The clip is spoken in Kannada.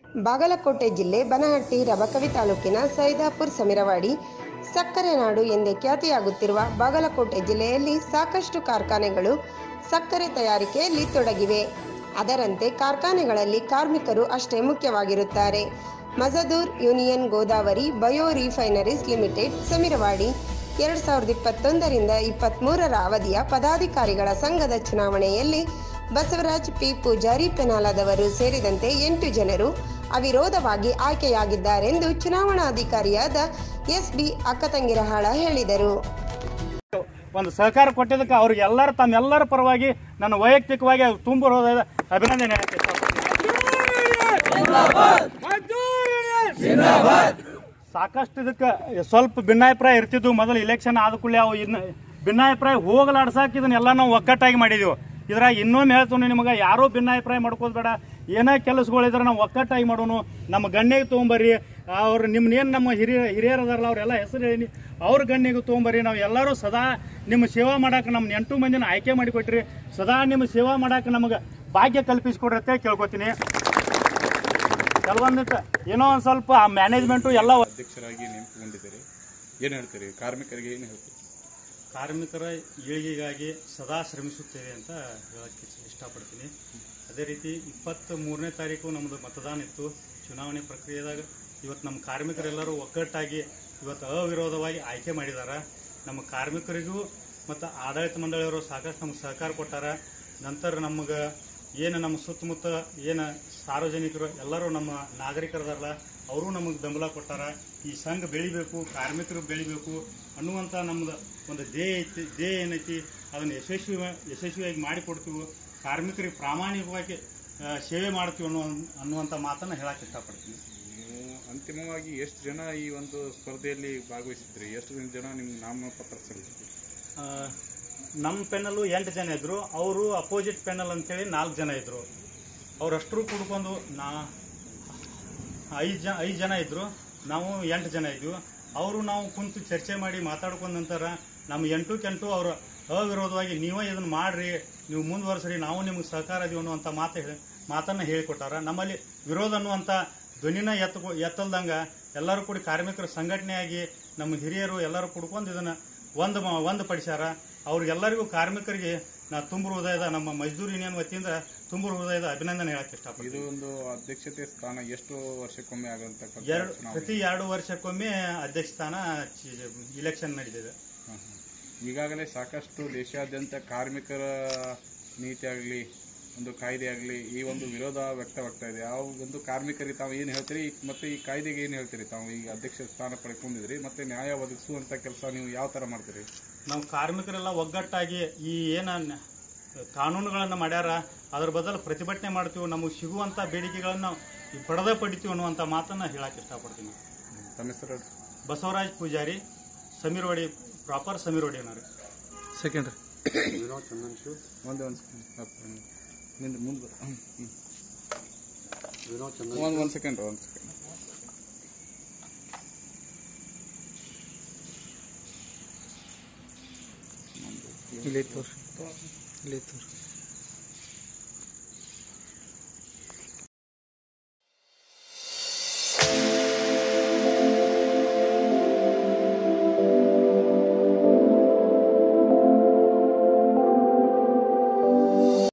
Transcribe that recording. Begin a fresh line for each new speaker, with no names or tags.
ಬಾಗಲಕೋಟೆ ಜಿಲ್ಲೆ ಬನಹಟ್ಟಿ ರಬಕವಿ ತಾಲೂಕಿನ ಸೈದಾಪುರ್ ಸಮಿರವಾಡಿ ಸಕ್ಕರೆ ನಾಡು ಎಂದೇ ಖ್ಯಾತಿಯಾಗುತ್ತಿರುವ ಬಾಗಲಕೋಟೆ ಜಿಲ್ಲೆಯಲ್ಲಿ ಸಾಕಷ್ಟು ಕಾರ್ಖಾನೆಗಳು ಸಕ್ಕರೆ ತಯಾರಿಕೆಯಲ್ಲಿ ತೊಡಗಿವೆ ಅದರಂತೆ ಕಾರ್ಖಾನೆಗಳಲ್ಲಿ ಕಾರ್ಮಿಕರು ಅಷ್ಟೇ ಮುಖ್ಯವಾಗಿರುತ್ತಾರೆ Mazdoor union Godavari bio refineries limited Samirwadi ಎರಡು ಸಾವಿರದ ಇಪ್ಪತ್ತೊಂದರಿಂದ ಇಪ್ಪತ್ತ್ಮೂರರ ಅವಧಿಯ ಪದಾಧಿಕಾರಿಗಳ ಸಂಘದ ಚುನಾವಣೆಯಲ್ಲಿ ಬಸವರಾಜ್ ಪಿ ಪೂಜಾರಿ ಪೆನಾಲದವರು ಸೇರಿದಂತೆ ಎಂಟು ಜನರು ಅವಿರೋಧವಾಗಿ ಆಯ್ಕೆಯಾಗಿದ್ದಾರೆಂದು ಚುನಾವಣಾಧಿಕಾರಿಯಾದ ಎಸ್ ಬಿ ಅಕ್ಕತಂಗಿರಹಾಳ ಹೇಳಿದರು
ಒಂದು ಸಹಕಾರ ಕೊಟ್ಟಿದ್ದಕ್ಕೆ ಅವ್ರಿಗೆ ಎಲ್ಲರ ತಮ್ಮೆಲ್ಲರ ಪರವಾಗಿ ನನ್ನ ವೈಯಕ್ತಿಕವಾಗಿ ತುಂಬ ಹೃದಯದ ಅಭಿನಂದನೆ ಹೇಳಕ್ಕೆ ಇಷ್ಟಪಡ್ತೀನಿ. ಸಾಕಷ್ಟು ಇದಕ್ಕೆ ಸ್ವಲ್ಪ ಭಿನ್ನಾಭಿಪ್ರಾಯ ಇರ್ತಿದ್ವು ಮೊದಲು ಇಲೆಕ್ಷನ್ ಆದ ಕೂಡಲೇ ಅವು ಇನ್ನು ಭಿನ್ನಾಭಿಪ್ರಾಯ ಹೋಗಲಾಡ್ಸಾಕ ಇದನ್ನೆಲ್ಲ ನಾವು ಒಕ್ಕಟ್ಟಾಗಿ ಮಾಡಿದೆವು ಇದ್ರಾಗ ಇನ್ನೊಮ್ಮೆ ಹೇಳ್ತೀನಿ ನಿಮಗೆ ಯಾರೂ ಭಿನ್ನಾಭಿಪ್ರಾಯ ಮಾಡ್ಕೋದು ಬೇಡ ಏನೇ ಕೆಲಸಗಳಿದ್ರೆ ನಾವು ಒಕ್ಕಟ್ಟಾಗಿ ಮಾಡೋನು ನಮ್ಮ ಗಣ್ಯಗೆ ತೊಗೊಂಬರ್ರಿ ಅವ್ರು ನಿಮ್ಮನ್ನೇನು ನಮ್ಮ ಹಿರಿಯ ಹಿರಿಯರು ಅದಾರಲ್ಲ ಅವರೆಲ್ಲ ಹೆಸರು ಹೇಳಿ ಅವ್ರ ಗಣ್ಯಗೆ ತೊಗೊಂಬರ್ರಿ ನಾವು ಎಲ್ಲರೂ ಸದಾ ನಿಮ್ಮ ಸೇವಾ ಮಾಡಕ್ಕೆ ನಮ್ಮ ಎಂಟು ಮಂದಿನ ಆಯ್ಕೆ ಮಾಡಿಕೊಟ್ರಿ ಸದಾ ನಿಮ್ಮ ಸೇವಾ ಮಾಡಕ್ಕೆ ನಮಗೆ ಭಾಗ್ಯ ಕಲ್ಪಿಸ್ಕೊಡ್ರಿ ಅಂತ ಕೇಳ್ಕೊತೀನಿ ಕೆಲವೊಂದಿಟ್ಟು ಏನೋ ಒಂದು ಸ್ವಲ್ಪ ಆ ಮ್ಯಾನೇಜ್ಮೆಂಟು ಎಲ್ಲ
ಅಧ್ಯಕ್ಷರಾಗಿ ನೇಮಕಗೊಂಡಿದ್ದೀರಿ ಏನು ಹೇಳ್ತೀರಿ ಕಾರ್ಮಿಕರಿಗೆ ಏನು ಹೇಳ್ತೀರಿ
ಕಾರ್ಮಿಕರ ಏಳಿಗೆಗಾಗಿ ಸದಾ ಶ್ರಮಿಸುತ್ತೇವೆ ಅಂತ ಹೇಳಕ್ಕೆ ಇಷ್ಟಪಡ್ತೀನಿ ಅದೇ ರೀತಿ ಇಪ್ಪತ್ತ್ ಮೂರನೇ ತಾರೀಕು ನಮ್ಮದು ಮತದಾನ ಇತ್ತು ಚುನಾವಣೆ ಪ್ರಕ್ರಿಯೆದಾಗ ಇವತ್ತು ನಮ್ಮ ಕಾರ್ಮಿಕರೆಲ್ಲರೂ ಒಗ್ಗಟ್ಟಾಗಿ ಇವತ್ತು ಅವಿರೋಧವಾಗಿ ಆಯ್ಕೆ ಮಾಡಿದ್ದಾರೆ ನಮ್ಮ ಕಾರ್ಮಿಕರಿಗೂ ಮತ್ತು ಆಡಳಿತ ಮಂಡಳಿಯವರು ಸಾಕಷ್ಟು ನಮ್ಗೆ ಸಹಕಾರ ಕೊಟ್ಟಾರ ನಂತರ ನಮಗೆ ಏನು ನಮ್ಮ ಸುತ್ತಮುತ್ತ ಏನು ಸಾರ್ವಜನಿಕರು ಎಲ್ಲರೂ ನಮ್ಮ ನಾಗರಿಕರದಾರಲ್ಲ ಅವರು ನಮಗೆ ಬೆಂಬಲ ಕೊಟ್ಟಾರ ಈ ಸಂಘ ಬೆಳಿಬೇಕು ಕಾರ್ಮಿಕರು ಬೆಳಿಬೇಕು ಅನ್ನುವಂಥ ನಮ್ದು ಒಂದು ಧ್ಯೇಯ ಐತಿ ಧ್ಯೇಯ ಏನೈತಿ ಅದನ್ನು ಯಶಸ್ವಿ ಯಶಸ್ವಿಯಾಗಿ ಮಾಡಿಕೊಡ್ತೀವಿ ಕಾರ್ಮಿಕರಿಗೆ ಪ್ರಾಮಾಣಿಕವಾಗಿ ಆ, ಸೇವೆ ಮಾಡ್ತೀವಿ ಅನ್ನೋ ಅನ್ನುವಂಥ ಮಾತನ್ನು ಹೇಳಕ್ಕೆ ಇಷ್ಟಪಡ್ತೀನಿ
ನೀವು ಅಂತಿಮವಾಗಿ ಎಷ್ಟು ಜನ ಈ ಒಂದು ಸ್ಪರ್ಧೆಯಲ್ಲಿ ಭಾಗವಹಿಸಿದ್ರಿ ಎಷ್ಟು ಜನ ನಿಮ್ಮ ನಾಮಪತ್ರ ಸಲ್ಲಿಸಿದ್ರಿ
ಆ, ನಮ್ಮ ಪೆನ್ನಲ್ಲು ಎಂಟು ಜನ ಇದ್ರು ಅವರು ಅಪೋಸಿಟ್ ಪೆನ್ನಲ್ ಅಂತೇಳಿ ನಾಲ್ಕು ಜನ ಇದ್ರು ಅವರಷ್ಟರು ಕುಡ್ಕೊಂಡು ನಾ ಐದು ಜನ ಐದು ಜನ ಇದ್ರು ನಾವು ಎಂಟು ಜನ ಇದ್ವಿ ಅವರು ನಾವು ಕುಂತು ಚರ್ಚೆ ಮಾಡಿ ಮಾತಾಡ್ಕೊಂಡ ನಂತರ ನಮ್ಮ ಎಂಟಕ್ಕೆಂಟು ಅವರು ಅವಿರೋಧವಾಗಿ ನೀವೇ ಇದನ್ನ ಮಾಡ್ರಿ ನೀವು ಮುಂದುವರ್ಸ್ರಿ ನಾವು ನಿಮ್ಗೆ ಸಹಕಾರ ಇದೀವಿ ಅನ್ನುವಂಥ ಮಾತು ಹೇಳಿ ಮಾತನ್ನ ಹೇಳಿಕೊಟ್ಟಾರ ನಮ್ಮಲ್ಲಿ ವಿರೋಧ ಅನ್ನುವಂಥ ಧ್ವನಿನ ಎತ್ತ ಎತ್ತಲ್ದಂಗ ಎಲ್ಲರೂ ಕೂಡಿ ಕಾರ್ಮಿಕರ ಸಂಘಟನೆಯಾಗಿ ನಮ್ಮ ಹಿರಿಯರು ಎಲ್ಲರೂ ಕುಡ್ಕೊಂಡು ಇದನ್ನ ಒಂದು ಮ- ಒಂದು ಪಡಿಸ್ಯಾರ ಅವ್ರಿಗೆಲ್ಲರಿಗೂ ಕಾರ್ಮಿಕರಿಗೆ ನಾ ತುಂಬ ಹೃದಯದ ನಮ್ಮ ಮಜ್ದೂರ್ ಯೂನಿಯನ್ ವತಿಯಿಂದ ತುಂಬ ಹೃದಯದ ಅಭಿನಂದನೆ ಹೇಳಕ್ಕೆ ಇಷ್ಟಪಡ್ತೀನಿ
ಇದು ಒಂದು ಅಧ್ಯಕ್ಷತೆ ಸ್ಥಾನ ಎಷ್ಟು ವರ್ಷಕ್ಕೊಮ್ಮೆ ಆಗಂತಕ್ಕಂಥ
ಎರಡು
ಚುನಾವಣೆ
ಪ್ರತಿ ಎರಡು ವರ್ಷಕ್ಕೊಮ್ಮೆ ಅಧ್ಯಕ್ಷ ಸ್ಥಾನ ಇಲೆಕ್ಷನ್ ನಡೀತಿದೆ
ಹ್ಮ್, ಹ್ಮ್. ಈಗಾಗಲೇ ಸಾಕಷ್ಟು ದೇಶಾದ್ಯಂತ ಕಾರ್ಮಿಕರ ನೀತಿ ಆಗಲಿ ಒಂದು ಕಾಯ್ದೆ ಆಗಲಿ ಈ ಒಂದು ವಿರೋಧ ವ್ಯಕ್ತವಾಗ್ತಾ ಇದೆ ಯಾವ ಒಂದು ಕಾರ್ಮಿಕರಿಗೆ ತಾವು ಏನು ಹೇಳ್ತೀರಿ ಮತ್ತೆ ಈ ಕಾಯ್ದೆಗೆ ಏನು ಹೇಳ್ತೀರಿ ತಾವು ಈಗ ಅಧ್ಯಕ್ಷ ಸ್ಥಾನ ಪಡ್ಕೊಂಡಿದ್ರಿ ಮತ್ತೆ ನ್ಯಾಯ ಒದಗಿಸುವಂತ ಕೆಲಸ ನೀವು ಯಾವ ತರ ಮಾಡ್ತೀರಿ
ನಾವು ಕಾರ್ಮಿಕರೆಲ್ಲ ಒಗ್ಗಟ್ಟಾಗಿ ಈ ಏನ ನ- ಕಾನೂನುಗಳನ್ನ ಮಾಡ್ಯಾರ ಅದ್ರ ಬದಲು ಪ್ರತಿಭಟನೆ ಮಾಡ್ತೀವಿ ನಮಗೆ ಸಿಗುವಂತ ಬೇಡಿಕೆಗಳನ್ನ ಪಡೆದೇ ಪಡಿತೀವಿ ಅನ್ನುವಂಥ ಮಾತನ್ನ ಹೇಳಕ್ಕೆ ಇಷ್ಟಪಡ್ತೀನಿ
ತಮ್ಮ ಹೆಸರು ಹೇಳ್ರಿ.
ಬಸವರಾಜ್ ಪೂಜಾರಿ ಸಮೀರ್ವಾಡಿ ಪ್ರಾಪರ್ ಸಮೀರ್ವಾಡಿ ಅನ್ನೋರು
ಸೆಕೆಂಡ್
ಒಂದೇ ಒಂದು ಮುಂದೆ ಮುಂದೆ ಒಂದು ಒಂದು ಸೆಕೆಂಡ್ ಒಂದು ಸೆಕೆಂಡ್
ಇಲ್ಲಿ ತೋರ್ಸಿ ಇಲ್ಲಿ ತೋರ್ಸಿ